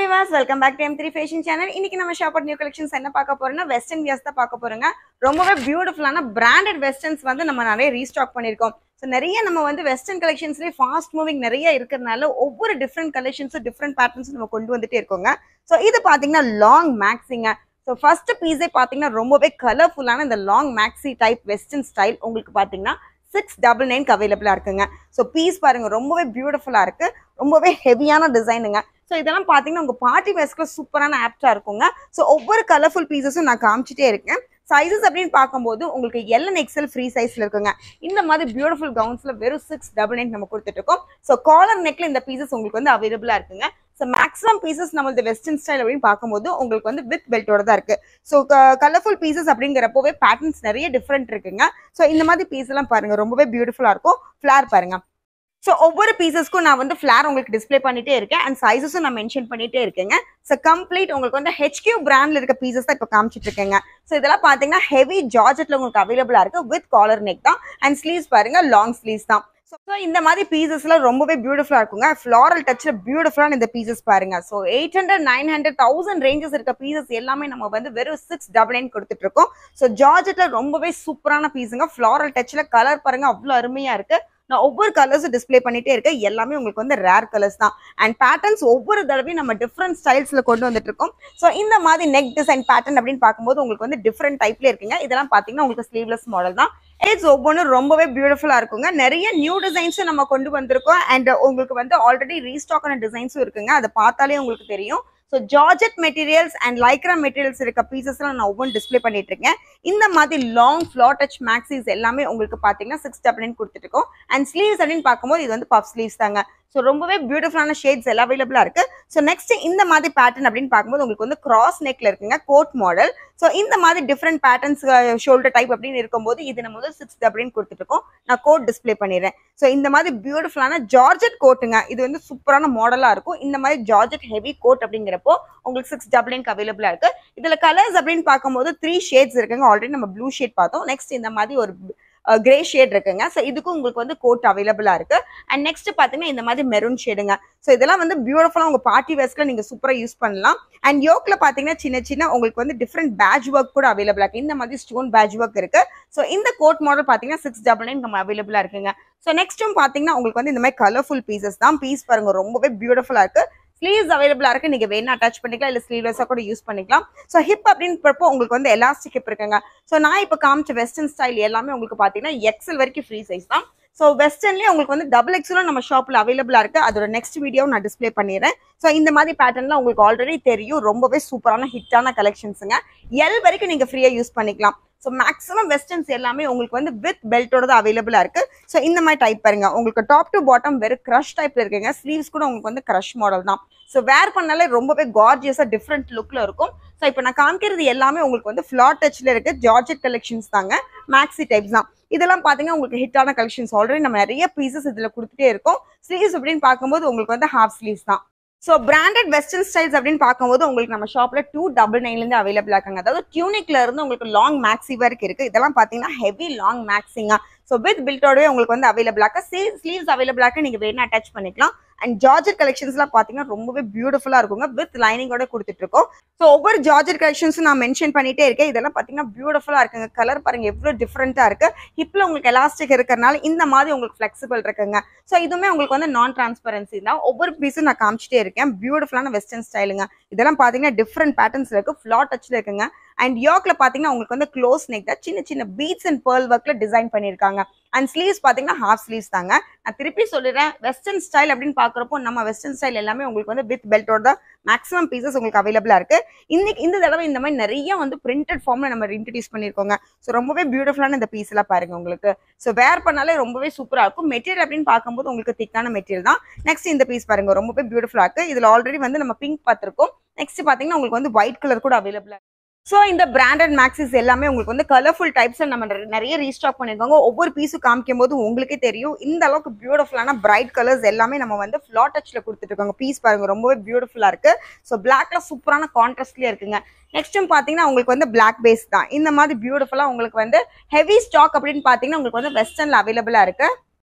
Vilas welcome back to M three fashion channel இன்னைக்கு நம்ம shop new collections என்ன பார்க்க போறோம்னா வெஸ்டர்ன் வியர்ஸ் தான் பார்க்க போறோங்க ரொம்பவே பியூட்டிஃபுல்லான பிராண்டட் வெஸ்டர்ன்ஸ் வந்து நம்ம நிறைய ரீஸ்டாக் பண்ணியிருக்கோம் ஸோ நிறைய நம்ம வந்து வெஸ்டர்ன் கலெக்ஷன்ஸ்லேயே ஃபாஸ்ட் மூவிங் நிறைய இருக்கிறதுனால ஒவ்வொரு டிஃப்ரெண்ட் கலெக்ஷன்ஸும் டிஃப்ரெண்ட் பேட்டர்ன்ஸும் நம்ம கொண்டு வந்துட்டே இருக்கோங்க ஸோ இது பார்த்தீங்கன்னா லாங் மேக்ஸிங்க ஸோ ஃபர்ஸ்ட் பீஸே பார்த்தீங்கன்னா ரொம்பவே கலர்ஃபுல்லான இந்த long maxi type western style உங்களுக்கு பார்த்தீங்கன்னா சிக்ஸ் டபுள் நைன்க்கு அவைலபிளாக இருக்குங்க ஸோ பீஸ் பாருங்க ரொம்பவே பியூட்டிஃபுல்லாக இருக்கு ரொம்பவே ஹெவியான டிசைனுங்க ஸோ இதெல்லாம் பார்த்தீங்கன்னா உங்கள் பார்ட்டி வேஸ்க்கு சூப்பரான ஆப்டாக இருக்குங்க ஸோ ஒவ்வொரு கலர்ஃபுல் பீசஸும் நான் காமிச்சிட்டே இருக்கேன் சைஸஸ் அப்படின்னு பார்க்கும்போது உங்களுக்கு எல்என் எக்ஸல் ஃப்ரீ சைஸில் இருக்குங்க இந்த மாதிரி பியூட்டிஃபுல் கவுன்ஸில் வெறும் சிக்ஸ் டபுள் நைன் நம்ம கொடுத்துட்டு இருக்கோம் ஸோ காலர் நெக்ல இந்த பீசஸ் உங்களுக்கு வந்து அவைலபிளாக இருக்குங்க ஸோ மேக்ஸிமம் பீசஸ் நம்மளது வெஸ்டர்ன் ஸ்டைல் அப்படின்னு பார்க்கும்போது உங்களுக்கு வந்து வித் பெல்ட்டோட தான் இருக்கு ஸோ கலர்ஃபுல் பீசஸ் அப்படிங்கிறப்போவே பேட்டர்ன்ஸ் நிறைய டிஃப்ரெண்ட் இருக்குங்க ஸோ இந்த மாதிரி பீஸ் எல்லாம் பாருங்க ரொம்பவே பியூட்டிஃபுல்லாக இருக்கும் ஃபிளார் பாருங்க ஸோ ஒவ்வொரு பீசஸ்க்கும் நான் வந்து ஃபிளார் உங்களுக்கு டிஸ்ப்ளே பண்ணிட்டே இருக்கேன் அண்ட் சைஸஸும் நான் மென்ஷன் பண்ணிட்டே இருக்கேங்க ஸோ கம்ப்ளீட் உங்களுக்கு வந்து ஹெச்கியூ பிராண்ட்ல இருக்க பீசஸ் தான் இப்போ காமிச்சிட்டு இருக்கேங்க ஸோ இதெல்லாம் பார்த்தீங்கன்னா ஹெவி ஜார்ஜெட்ல உங்களுக்கு அவைலபிளா இருக்கு வித் காலர் நெக் தான் அண்ட் ஸ்லீவ்ஸ் பாருங்க லாங் ஸ்லீவ்ஸ் தான் ஸோ இந்த மாதிரி பீசஸ்லாம் ரொம்பவே பியூட்டிஃபுல்லாக இருக்குங்க ஃப்ளாரல் டச்சில் பியூட்டிஃபுல்லான இந்த பீசஸ் பாருங்க so eight hundred nine hundred thousand ranges இருக்க பீசஸ் எல்லாமே நம்ம வந்து வெறும் சிக்ஸ் டபுள் நைன் கொடுத்துட்டு இருக்கோம் ஸோ ஜார்ஜெட்ல ரொம்பவே சூப்பரான பீஸுங்க ஃப்ளாரல் டச்சில் கலர் பாருங்க அவ்வளோ அருமையா இருக்கு நான் ஒவ்வொரு கலர்ஸும் டிஸ்ப்ளே பண்ணிட்டே இருக்கேன் எல்லாமே உங்களுக்கு வந்து ரேர் கலர்ஸ் தான் அண்ட் பேட்டர்ன்ஸ் ஒவ்வொரு தடவையும் நம்ம டிஃப்ரெண்ட் ஸ்டைல்ஸ்ல கொண்டு வந்துட்டு இருக்கோம் ஸோ இந்த மாதிரி நெக் டிசைன் பேட்டர்ன் அப்படின்னு பார்க்கும்போது உங்களுக்கு வந்து டிஃப்ரெண்ட் டைப்ல இருக்குங்க இதெல்லாம் பார்த்தீங்கன்னா உங்களுக்கு ஸ்லீவ்லெஸ் மாடல் தான் ஏஜ் ஒவ்வொன்றும் ரொம்பவே பியூட்டிஃபுல்லா இருக்குங்க நிறைய நியூ டிசைன்ஸும் நம்ம கொண்டு வந்திருக்கோம் அண்ட் உங்களுக்கு வந்து ஆல்ரெடி ரீஸ்டாக் ஆன டிசைன்ஸும் இருக்குங்க அதை பார்த்தாலே உங்களுக்கு தெரியும் so georgette materials and lycra materials இருக்க பீசஸ்லாம் நான் ஒவ்வொன்று டிஸ்ப்ளே பண்ணிட்டு இருக்கேன் இந்த மாதிரி லாங் ஃப்ளா டச் மேக்ஸிஸ் எல்லாமே உங்களுக்கு பார்த்தீங்கன்னா சிக்ஸ் டபுள் நைன் கொடுத்துட்டு இருக்கோம் அண்ட் ஸ்லீவ்ஸ் அப்படின்னு பார்க்கும்போது இது வந்து பஃப் ஸ்லீவ்ஸ் தாங்க ஸோ ரொம்பவே பியூட்டிஃபுல்லான ஷேட்ஸ் எல்லாம் அவைலபிளா இருக்கு ஸோ நெக்ஸ்ட் இந்த மாதிரி பேட்டர்ன் அப்படின்னு பார்க்கும்போது உங்களுக்கு வந்து கிராஸ் நெக்ல இருக்குங்க கோட் மாடல் ஸோ இந்த மாதிரி டிஃப்ரெண்ட் பேட்டர்ன்ஸ் ஷோல்டர் டைப் அப்படின்னு இருக்கும்போது இது நம்ம வந்து சிக்ஸ் டபுள் கொடுத்துட்டு இருக்கோம் நான் கோட் டிஸ்ப்ளே பண்ணிடுறேன் ஸோ இந்த மாதிரி பியூட்டிஃபுல்லான ஜார்ஜெட் கோட்டுங்க இது வந்து சூப்பரான மாடலா இருக்கும் இந்த மாதிரி ஜார்ஜெட் ஹெவி கோட் அப்படிங்கிறப்போ உங்களுக்கு சிக்ஸ் டபுள் நைன்க்கு அவைலபிளா இருக்கு இதுல கலர்ஸ் அப்படின்னு பார்க்கும்போது த்ரீ ஷேட்ஸ் இருக்குங்க ஆல்ரெடி நம்ம ப்ளூ ஷேட் பார்த்தோம் நெக்ஸ்ட் இந்த மாதிரி ஒரு கிரே ஷேட் இருக்குங்க ஸோ இதுக்கும் உங்களுக்கு வந்து கோட் அவைலபிளா இருக்கு அண்ட் நெக்ஸ்ட் பார்த்தீங்கன்னா இந்த மாதிரி மெரூன் ஷேடுங்க ஸோ இதெல்லாம் வந்து பியூட்டிஃபுல்லாக உங்க பார்ட்டி வேஸ்ட்ல நீங்க சூப்பராக யூஸ் பண்ணலாம் அண்ட் யோக்ல பார்த்தீங்கன்னா சின்ன சின்ன உங்களுக்கு வந்து டிஃப்ரெண்ட் பேட்ச் ஒர்க் கூட அவைலபிளா இருக்கு இந்த மாதிரி ஸ்டோன் பேட்ச் ஒர்க் இருக்கு ஸோ இந்த கோட் மாடல் பார்த்தீங்கன்னா சிக்ஸ் டபுள் நைன் நம்ம அவைலபிளா இருக்குங்க ஸோ நெக்ஸ்ட்டும் பார்த்தீங்கன்னா உங்களுக்கு வந்து இந்த மாதிரி கலர்ஃபுல் பீசஸ் தான் பீஸ் பாருங்க ரொம்பவே பியூட்டிஃபுல்லா இருக்கு ஸ்லீவ்ஸ் அவைலபிளா இருக்கு நீங்க வேணா அட்டாச் பண்ணிக்கலாம் இல்ல ஸ்லீவ்லெஸ்ஸா கூட யூஸ் பண்ணிக்கலாம் ஸோ ஹிப் அப்படின்றப்போ உங்களுக்கு வந்து எலாஸ்டிக் ஹிப் இருக்குங்க ஸோ நான் இப்போ காமிச்ச வெஸ்டர்ன் ஸ்டைல் எல்லாமே உங்களுக்கு பார்த்தீங்கன்னா எக்ஸல் வரைக்கும் ஃப்ரீ சைஸ் தான் ஸோ வெஸ்டர்ன்லேயே உங்களுக்கு வந்து டபுள் எக்ஸலும் நம்ம ஷாப்பில் அவைலபிளாக இருக்கு அதோட நெக்ஸ்ட் வீடியோ நான் டிஸ்ப்ளே பண்ணிடுறேன் ஸோ இந்த மாதிரி பேட்டர்ன்லாம் உங்களுக்கு ஆல்ரெடி தெரியும் ரொம்பவே சூப்பரான ஹிட்டான கலெக்ஷன்ஸுங்க எல் வரைக்கும் நீங்கள் ஃப்ரீயாக யூஸ் பண்ணிக்கலாம் ஸோ மேக்ஸிமம் வெஸ்டர்ன்ஸ் எல்லாமே உங்களுக்கு வந்து வித் பெல்ட்டோட தான் அவைலபிளாக இருக்கு ஸோ இந்த மாதிரி டைப் பாருங்க உங்களுக்கு டாப் டு பாட்டம் வெறும் க்ரஷ் டைப்ல இருக்குங்க ஸ்லீவ்ஸ் கூட உங்களுக்கு வந்து க்ரஷ் மாடல் தான் ஸோ வேர் பண்ணாலே ரொம்பவே கார்ஜியஸாக டிஃப்ரெண்ட் லுக்ல இருக்கும் ஸோ இப்போ நான் காமிக்கிறது எல்லாமே உங்களுக்கு வந்து ஃப்ளாட் டச்ல இருக்கு ஜார்ஜெட் கலெக்ஷன்ஸ் தாங்க மேக்ஸி டைப்ஸ் தான் இதெல்லாம் பார்த்தீங்கன்னா உங்களுக்கு ஹிட்டான கலெக்ஷன்ஸ் ஆல்ரெடி நம்ம நிறைய பீசஸ் இதில் கொடுத்துட்டே இருக்கோம் ஸ்லீவ்ஸ் அப்படின்னு பார்க்கும்போது உங்களுக்கு வந்து ஹாஃப் ஸ்லீவ்ஸ் தான் ஸோ பிராண்டட் வெஸ்டர்ன் ஸ்டைல்ஸ் அப்படின்னு பார்க்கும்போது உங்களுக்கு நம்ம ஷாப்ல டூ டபுள் நைன்லேருந்து அவைலபிள் இருக்காங்க அதாவது டியூனிக்ல இருந்து உங்களுக்கு லாங் மேக்ஸி வரைக்கும் இருக்கு இதெல்லாம் பார்த்தீங்கன்னா ஹெவி லாங் மேக்ஸிங்க ஸோ வித் பில்ட்டோடவே உங்களுக்கு வந்து அவைலபிளாக ஸ்லீவ்ஸ் அவைலபிளாக நீங்கள் வேணா அட்டாச் பண்ணிக்கலாம் அண்ட் ஜார்ஜர் கலெக்ஷன்ஸ்லாம் பார்த்தீங்கன்னா ரொம்பவே பியூட்டிஃபுல்லாக இருக்குங்க வித் லைனிங்கோட கொடுத்துட்டு இருக்கோம் ஸோ ஒவ்வொரு ஜார்ஜர் கலெக்ஷன்ஸும் நான் மென்ஷன் பண்ணிட்டே இருக்கேன் இதெல்லாம் பார்த்தீங்கன்னா பியூட்டிஃபுல்லாக இருக்குங்க கலர் பாருங்க எவ்வளோ டிஃப்ரெண்ட்டாக இருக்கு ஹிப்பில் உங்களுக்கு எலாஸ்டிக் இருக்கிறனால இந்த மாதிரி உங்களுக்கு ஃப்ளெக்சிபிள் இருக்குங்க ஸோ இதுவுமே உங்களுக்கு வந்து நான் டிரான்ஸ்பரன்சி தான் ஒவ்வொரு பீஸும் நான் காமிச்சிட்டே இருக்கேன் பியூட்டிஃபுல்லான வெஸ்டர்ன் ஸ்டைலுங்க இதெல்லாம் பார்த்தீங்கன்னா டிஃப்ரெண்ட் பேட்டர்ன்ஸ் இருக்கு ஃப்ளாட் டச்சில் இருக்குங்க அண்ட் யோக்ல பார்த்தீங்கன்னா உங்களுக்கு வந்து க்ளோஸ் நெக் தான் சின்ன சின்ன பீட்ஸ் அண்ட் பேர்ல் ஒர்க்ல டிசைன் பண்ணியிருக்காங்க அண்ட் ஸ்லீவ்ஸ் பார்த்தீங்கன்னா ஹாஃப் ஸ்லீவ்ஸ் தாங்க நான் திருப்பி சொல்லிடுறேன் வெஸ்டர்ன் ஸ்டைல் அப்படின்னு பார்க்குறப்போ நம்ம வெஸ்டர்ன் ஸ்டைல் எல்லாமே உங்களுக்கு வந்து வித் பெல்ட்டோட தான் மேக்ஸிமம் பீசஸ் உங்களுக்கு அவைலபிளாக இருக்கு இன்னைக்கு இந்த தடவை இந்த மாதிரி நிறைய வந்து பிரிண்டட் ஃபார்ம்ல நம்ம இன்ட்ரடியூஸ் பண்ணியிருக்கோங்க ஸோ ரொம்பவே பியூட்டிஃபுல்லான இந்த பீஸ் எல்லாம் பாருங்க உங்களுக்கு ஸோ வேர் பண்ணாலே ரொம்பவே சூப்பராக இருக்கும் மெட்டீரியல் அப்படின்னு பார்க்கும்போது உங்களுக்கு திக்கான மெட்டீரியல் தான் நெக்ஸ்ட் இந்த பீஸ் பாருங்க ரொம்பவே பியூட்டிஃபுல்லாக இருக்கு இதில் ஆல்ரெடி வந்து நம்ம பிங்க் பார்த்துருக்கோம் நெக்ஸ்ட் பார்த்தீங்கன்னா உங்களுக்கு வந்து ஒயிட் கலர் கூட அவைலபிளாக ஸோ இந்த பிராண்டட் மேக்ஸிஸ் எல்லாமே உங்களுக்கு வந்து கலர்ஃபுல் டைப்ஸ் நம்ம நிறைய- நிறைய ரீஸ்டாக் பண்ணியிருக்காங்க ஒவ்வொரு பீஸும் காமிக்கும் போது உங்களுக்கே தெரியும் இந்த அளவுக்கு பியூட்டிஃபுல்லான பிரைட் கலர்ஸ் எல்லாமே நம்ம வந்து ஃப்ளாட் டச்சில் கொடுத்துட்டு இருக்காங்க பீஸ் பாருங்க ரொம்பவே பியூட்டிஃபுல்லாக இருக்கு ஸோ பிளாக்ல சூப்பரான கான்ட்ராஸ்ட்லேயே இருக்குங்க நெக்ஸ்ட்டும் பார்த்தீங்கன்னா உங்களுக்கு வந்து பிளாக் பேஸ் தான் இந்த மாதிரி பியூட்டிஃபுல்லாக உங்களுக்கு வந்து ஹெவி ஸ்டாக் அப்படின்னு பார்த்தீங்கன்னா உங்களுக்கு வந்து வெஸ்டர்னில் அவைலபிளாக இருக்கு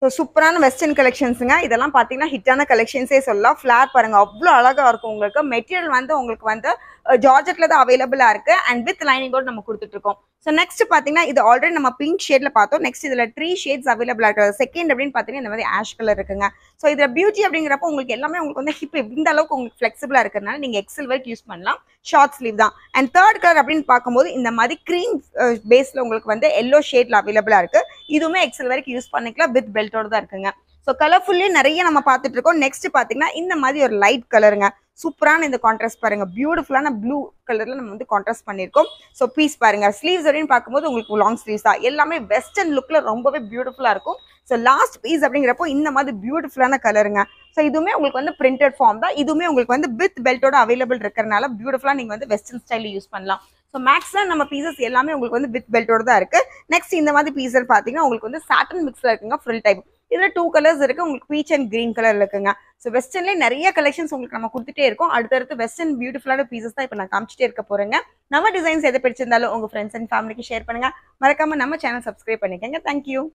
ஸோ சூப்பரான வெஸ்டர்ன் கலெக்ஷன்ஸுங்க இதெல்லாம் பார்த்தீங்கன்னா ஹிட்டான கலெக்ஷன்ஸே சொல்லலாம் ஃப்ளார் பாருங்க அவ்வளோ அழகா இருக்கும் உங்களுக்கு மெட்டீரியல் வந்து உங்களுக்கு வந்து ஜார்ஜெட்ல தான் அவைலபிளா இருக்கு அண்ட் வித் லைனிங்கோட நம்ம கொடுத்துட்டு இருக்கோம் ஸோ நெக்ஸ்ட் பார்த்தீங்கன்னா இது ஆல்ரெடி நம்ம பிங்க் ஷேட்ல பார்த்தோம் நெக்ஸ்ட் இதுல த்ரீ ஷேட்ஸ் அவைலபிளா இருக்கிறது செகண்ட் அப்படின்னு பார்த்தீங்கன்னா இந்த மாதிரி ஆஷ் கலர் இருக்குங்க ஸோ இதுல பியூட்டி அப்படிங்கிறப்போ உங்களுக்கு எல்லாமே உங்களுக்கு வந்து ஹிப் இந்த அளவுக்கு உங்களுக்கு ஃபிளெக்சிபிளா இருக்கிறதுனால நீங்க எக்ஸல் வரைக்கும் யூஸ் பண்ணலாம் ஷார்ட் ஸ்லீவ் தான் அண்ட் தேர்ட் கலர் அப்படின்னு பார்க்கும்போது இந்த மாதிரி க்ரீம் பேஸ்ல உங்களுக்கு வந்து எல்லோ ஷேட்ல அவைலபிளா இருக்கு இதுவுமே எக்ஸல் வரைக்கும் யூஸ் பண்ணிக்கலாம் வித் பெல்ட்டோட தான் இருக்குங்க ஸோ கலர்ஃபுல்லே நிறைய நம்ம பார்த்துட்டு இருக்கோம் நெக்ஸ்ட் பார்த்தீங்கன்னா இந்த மாதிரி ஒரு லைட் கலருங்க சூப்பரான இந்த கான்ட்ராஸ்ட் பாருங்க பியூட்டிஃபுல்லான ப்ளூ கலர்ல நம்ம வந்து கான்ட்ராஸ்ட் பண்ணியிருக்கோம் ஸோ பீஸ் பாருங்க ஸ்லீவ்ஸ் அப்படின்னு பார்க்கும்போது உங்களுக்கு லாங் ஸ்லீவ்ஸ் தான் எல்லாமே வெஸ்டர்ன் லுக்ல ரொம்பவே பியூட்டிஃபுல்லா இருக்கும் ஸோ லாஸ்ட் பீஸ் அப்படிங்கிறப்போ இந்த மாதிரி பியூட்டிஃபுல்லான கலருங்க ஸோ இதுவுமே உங்களுக்கு வந்து பிரிண்டட் ஃபார்ம் தான் இதுவுமே உங்களுக்கு வந்து வித் பெல்ட்டோட அவைலபிள் இருக்கிறனால பியூட்டிஃபுல்லாக நீங்கள் வந்து வெஸ்டர்ன் ஸ்டைலில் யூஸ் பண்ணலாம் ஸோ மேக்ஸிமம் நம்ம பீசஸ் எல்லாமே உங்களுக்கு வந்து வித் பெல்ட்டோட தான் இருக்கு நெக்ஸ்ட் இந்த மாதிரி பீசர் பார்த்தீங்கன்னா உங்களுக்கு வந்து சாட்டன் மிக்ஸில் இருக்குங்க ஃபுல் டைப் இதில் டூ கலர்ஸ் இருக்கு உங்களுக்கு பீச் அண்ட் கிரீன் கலர் இருக்குங்க ஸோ வெஸ்டர்ன்லேயே நிறைய கலெக்ஷன்ஸ் உங்களுக்கு நம்ம கொடுத்துட்டே இருக்கோம் அடுத்தடுத்து வெஸ்டர்ன் பியூட்டிஃபுல்லான பீசஸ் தான் இப்போ நான் காமிச்சிட்டே இருக்க போறேங்க நம்ம டிசைன்ஸ் எதை பிடிச்சிருந்தாலும் உங்க ஃப்ரெண்ட்ஸ் அண்ட் ஃபேமிலிக்கு ஷேர் பண்ணுங்க மறக்காம நம்ம சேனல் சப்ஸ்கிரைப் பண்ணிக்கோங்க தேங்க்யூ